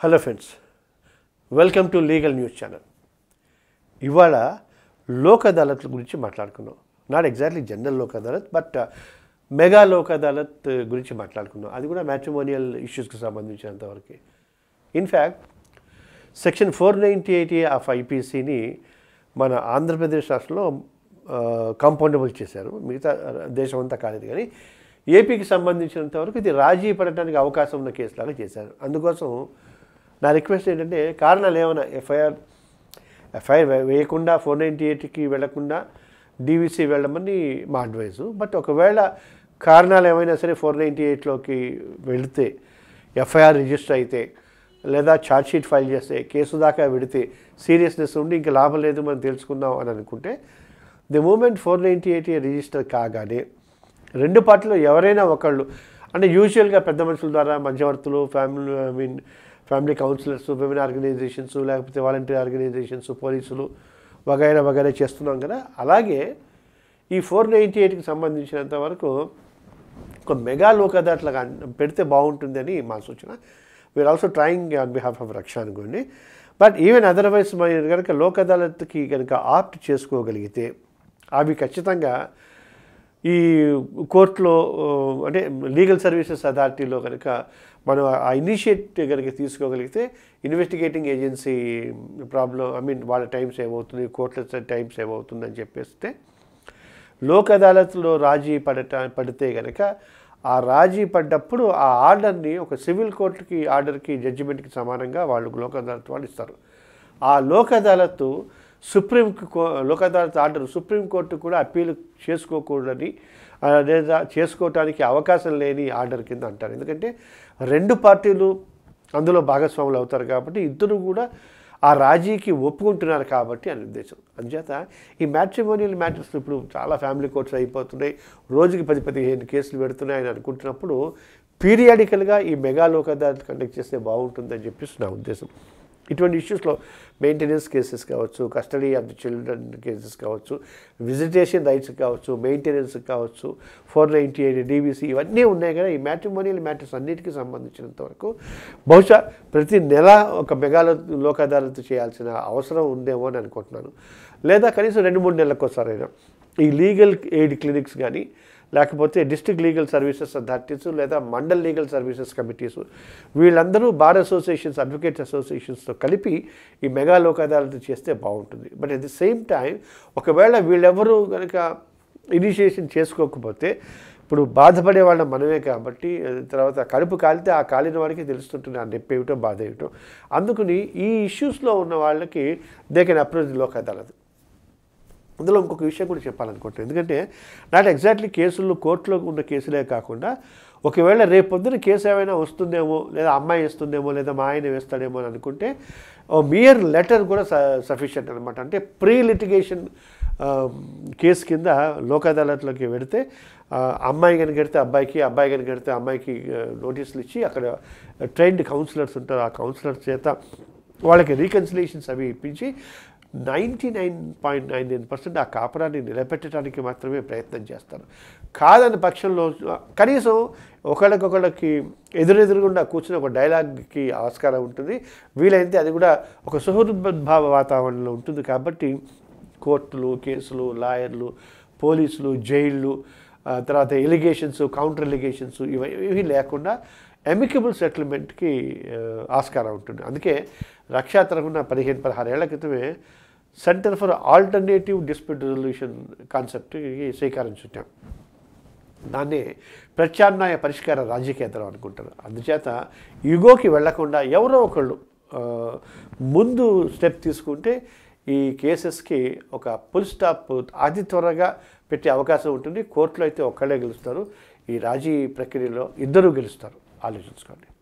hello friends welcome to legal news channel ఇవాళ లోక్ అదాలత్ గురించి మాట్లాడుకున్నాం not exactly general Lok Adalat but mega Lok Adalat గురించి మాట్లాడుకున్నాం అది కూడా మ్యాట్రిమోనియల్ ఇష్యూస్కి సంబంధించినంతవరకు in fact section four ninety eighty of ఐపీసీని మన ఆంధ్రప్రదేశ్ రాష్ట్రంలో కాంపౌండబుల్ చేశారు మిగతా దేశం అంతా కాలేదు కానీ ఏపీకి సంబంధించినంత వరకు ఇది రాజీ పడటానికి అవకాశం ఉన్న కేసులాగా చేశారు అందుకోసం నా రిక్వెస్ట్ ఏంటంటే కారణాలు ఏమైనా ఎఫ్ఐఆర్ ఎఫ్ఐఆర్ వేయకుండా ఫోర్ నైంటీ ఎయిట్కి వెళ్లకుండా డీవీసీ వెళ్ళమని మా అడ్వైజు బట్ ఒకవేళ కారణాలు ఏమైనా సరే ఫోర్ నైంటీ ఎయిట్లోకి వెళితే ఎఫ్ఐఆర్ రిజిస్టర్ అయితే లేదా ఛార్జ్షీట్ ఫైల్ చేస్తే కేసు దాకా వెడితే సీరియస్నెస్ ఉండి ఇంకా లాభం లేదు మనం తెలుసుకుందాం అని అనుకుంటే the moment four ninety eight register కాగానే రెండు పార్టీలో ఎవరైనా ఒకళ్ళు అంటే యూజువల్గా పెద్ద మనుషుల ద్వారా మధ్యవర్తులు family I mean family counsellors women organisations లేకపోతే వాలంటీర్ ఆర్గనైజేషన్స్ పోలీసులు వగైరా వగైరా చేస్తున్నాం కదా అలాగే ఈ ఫోర్ నైంటీ ఎయిట్కి సంబంధించినంత వరకు ఒక మెగా లోక్ అదాలత్లాగా పెడితే బాగుంటుందని మా సూచన we are also trying on behalf of రక్ష అనుకోండి బట్ ఈవెన్ అదర్వైజ్ మీరు కనుక లోక్ అదాలత్కి కనుక ఆప్ట్ చేసుకోగలిగితే అవి ఖచ్చితంగా ఈ కోర్టులో అంటే లీగల్ సర్వీసెస్ అథారిటీలో కనుక మనం ఆ ఇనిషియేట్ కనుక తీసుకోగలిగితే investigating agency problem I mean వాళ్ళ టైం సేవ్ అవుతుంది కోర్టుల టైం సేవ్ అవుతుంది అని చెప్పేస్తే లోక్ అదాలత్లో రాజీ పడట పడితే కనుక ఆ రాజీ పడ్డప్పుడు ఆ ఆర్డర్ని ఒక సివిల్ కోర్టుకి ఆర్డర్కి జడ్జిమెంట్కి సమానంగా వాళ్ళు లోక్ అదాలత్ వాళ్ళు ఇస్తారు ఆ లోక్ అదాలత్ సుప్రీం కో లోక్ అదాలత్ ఆర్డర్ సుప్రీంకోర్టు కూడా అప్పీల్ చేసుకోకూడదని లేదా చేసుకోవటానికి అవకాశం లేని ఆర్డర్ కింద అంటారు ఎందుకంటే రెండు పార్టీలు అందులో భాగస్వాములు అవుతారు కాబట్టి ఇద్దరు కూడా ఆ రాజీకి ఒప్పుకుంటున్నారు కాబట్టి అని ఉద్దేశం అందుచేత ఈ మ్యాట్రిమోనియల్ మ్యాటర్స్ ఇప్పుడు చాలా ఫ్యామిలీ కోర్ట్స్ అయిపోతున్నాయి రోజుకి పది పదిహేను కేసులు పెడుతున్నాయని అనుకుంటున్నప్పుడు పీరియాడికల్గా ఈ మెగా లోక్ అదాలత్ కండక్ట్ చేస్తే బాగుంటుందని చెప్పేసి నా ఉద్దేశం ఇటువంటి ఇష్యూస్లో మెయింటెనెన్స్ కేసెస్ కావచ్చు custody of the children cases కావచ్చు విజిటేషన్ రైట్స్ కావచ్చు మెయింటెనెన్స్ కావచ్చు ఫోర్ నైంటీ ఎయిట్ డీబీసీ ఇవన్నీ ఉన్నాయి కదా ఈ మ్యాట్రిమోనియల్ మ్యాటర్స్ అన్నిటికీ సంబంధించినంత వరకు బహుశా ప్రతి నెల ఒక మెగాలో లోక్ అదాలత్ చేయాల్సిన అవసరం ఉందేమో అని అనుకుంటున్నాను లేదా కనీసం రెండు మూడు నెలలకు ఒకసారైనా ఈ లీగల్ ఎయిడ్ క్లినిక్స్ కానీ లేకపోతే డిస్ట్రిక్ట్ లీగల్ సర్వీసెస్ అథారిటీస్ లేదా మండల్ లీగల్ సర్వీసెస్ కమిటీస్ వీళ్ళందరూ బార్ అసోసియేషన్స్ అడ్వకేట్స్ అసోసియేషన్స్తో కలిపి ఈ మెగా లోక్ అదాలత్ చేస్తే బాగుంటుంది but at the same time ఒకవేళ వీళ్ళెవరూ కనుక ఇనిషియేషన్ చేసుకోకపోతే ఇప్పుడు బాధపడే వాళ్ళ మనమే కాబట్టి తర్వాత కడుపు కాలితే ఆ కాలిన వాడికి తెలుస్తుంటుంది ఆ నొప్పి ఏమిటో బాధ ఏమిటో అందుకని ఈ ఇష్యూస్లో ఉన్న వాళ్ళకి they can approach Lok Adalat అందులో ఇంకొక విషయం కూడా చెప్పాలనుకుంటున్నాను ఎందుకంటే నాట్ ఎగ్జాక్ట్లీ కేసులు కోర్టులో ఉన్న కేసులే కాకుండా ఒకవేళ రేపొద్దున కేసు ఏమైనా వస్తుందేమో లేదా అమ్మాయి వేస్తుందేమో లేదా మా ఆయన వేస్తాడేమో అని అనుకుంటే ఓ మియర్ లెటర్ కూడా సఫిషియంట్ అనమాట అంటే ప్రీ లిటిగేషన్ కేసు కింద లోక్ అదాలత్లోకి వెడితే అమ్మాయి కనుక వెడితే అబ్బాయికి అబ్బాయి కనుక వెడితే అమ్మాయికి నోటీసులు ఇచ్చి అక్కడ ట్రైన్డ్ కౌన్సిలర్స్ ఉంటారు ఆ కౌన్సిలర్స్ చేత వాళ్ళకి రీకన్సిలేషన్స్ అవి ఇప్పించి ninety nine point nine nine percent ఆ కాపురాన్ని నిలబెట్టడానికి మాత్రమే ప్రయత్నం చేస్తారు కాదని పక్షంలో కనీసం ఒకళ్ళకొకళ్ళకి ఎదురెదురుగుండా కూర్చుని ఒక డైలాగ్కి ఆస్కారం ఉంటుంది వీలైతే అది కూడా ఒక సుహృద్భావ వాతావరణంలో ఉంటుంది కాబట్టి కోర్టులు కేసులు లాయర్లు పోలీసులు జైళ్ళు తర్వాత ఎలిగేషన్స్ కౌంటర్ ఎలిగేషన్స్ ఇవి లేకుండా ఎమికబుల్ సెటిల్మెంట్కి ఆస్కారం ఉంటుంది అందుకే రక్షా తరఫున పదిహేను పదహారు ఏళ్ల క్రితమే centre for alternative dispute resolution కాన్సెప్ట్కి శ్రీకారం చుట్టాం దాన్ని ప్రత్యామ్నాయ పరిష్కార రాజకీయతరం అనుకుంటారు అందుచేత యుగోకి వెళ్లకుండా ఎవరో ఒకళ్ళు ముందు స్టెప్ తీసుకుంటే ఈ కేసెస్కి ఒక ఫుల్ స్టాప్ అతి త్వరగా పెట్టే అవకాశం ఉంటుంది కోర్టులో అయితే ఒక్కళ్ళే గెలుస్తారు ఈ రాజీ ప్రక్రియలో ఇద్దరూ గెలుస్తారు ఆలోచించుకోండి